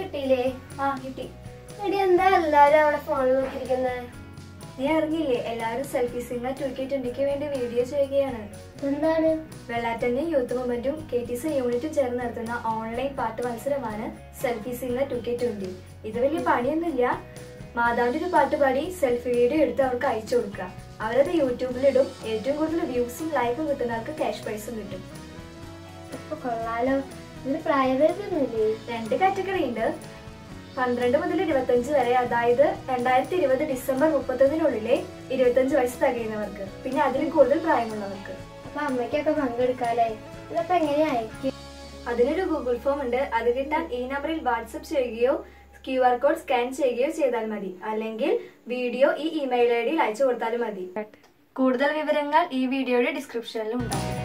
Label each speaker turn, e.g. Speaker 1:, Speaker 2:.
Speaker 1: കിട്ടിയില്ലേ
Speaker 2: ആ കിട്ടി
Speaker 1: എടി എന്താ എല്ലാരും അവിടെ ഫോണിൽ നോക്കിയിരിക്കുന്നത്
Speaker 2: നീ അറിഞ്ഞില്ലേ എല്ലാവരും സെൽഫി സിംഗർ ടു കെ ട്വന്റിക്ക് വേണ്ടി വീഡിയോ ചെയ്യുകയാണ്
Speaker 1: എന്താണ്
Speaker 2: വെള്ളാറ്റന്റെ യൂത്ത് മൂവ്മെന്റും കെ ടി സി യൂണിറ്റും ചേർന്ന് നടത്തുന്ന ഓൺലൈൻ പാട്ട് മത്സരമാണ് selfie singer two K twenty ഇത് വലിയ പണിയൊന്നുമില്ല മാതാവിന്റെ ഒരു പാട്ട് പാടി സെൽഫി വീഡിയോ എടുത്ത് അവർക്ക് അയച്ചു കൊടുക്കുക അവരത് യൂട്യൂബിലിടും ഏറ്റവും കൂടുതൽ വ്യൂസും ലൈക്കും കിട്ടുന്നവർക്ക് ക്യാഷ് പ്രൈസും കിട്ടും
Speaker 1: ഇപ്പൊ കൊള്ളാലോ ഇതിന് പ്രായപരിധിയൊന്നുമില്ലേ
Speaker 2: രണ്ട് കാറ്റഗറി ഉണ്ട് പന്ത്രണ്ട് മുതൽ ഇരുപത്തഞ്ച് വരെ അതായത് രണ്ടായിരത്തി ഇരുപത് ഡിസംബർ മുപ്പത്തൊന്നിനുള്ളിലെ ഇരുപത്തഞ്ച് വയസ്സ് തികയുന്നവർക്ക് പിന്നെ അതിലും കൂടുതൽ പ്രായമുള്ളവർക്ക്
Speaker 1: അപ്പൊ അമ്മയ്ക്കൊക്കെ പങ്കെടുക്കാല്ലേ ഇതപ്പൊ എങ്ങനെയാ അയക്കും
Speaker 2: അതിനൊരു ഗൂഗിൾ ഫോം ഉണ്ട് അത് കിട്ടാൻ ഈ നമ്പറിൽ വാട്സപ്പ് ചെയ്യുകയോ ക്യു ആർ കോഡ് സ്കാൻ ചെയ്യുകയോ ചെയ്താൽ മതി അല്ലെങ്കിൽ വീഡിയോ ഈ ഇമെയിൽ ഐ ഡിയിൽ അയച്ചു കൊടുത്താലും മതി കൂടുതൽ വിവരങ്ങൾ ഈ വീഡിയോയുടെ ഡിസ്ക്രിപ്ഷനിലും ഉണ്ടാകും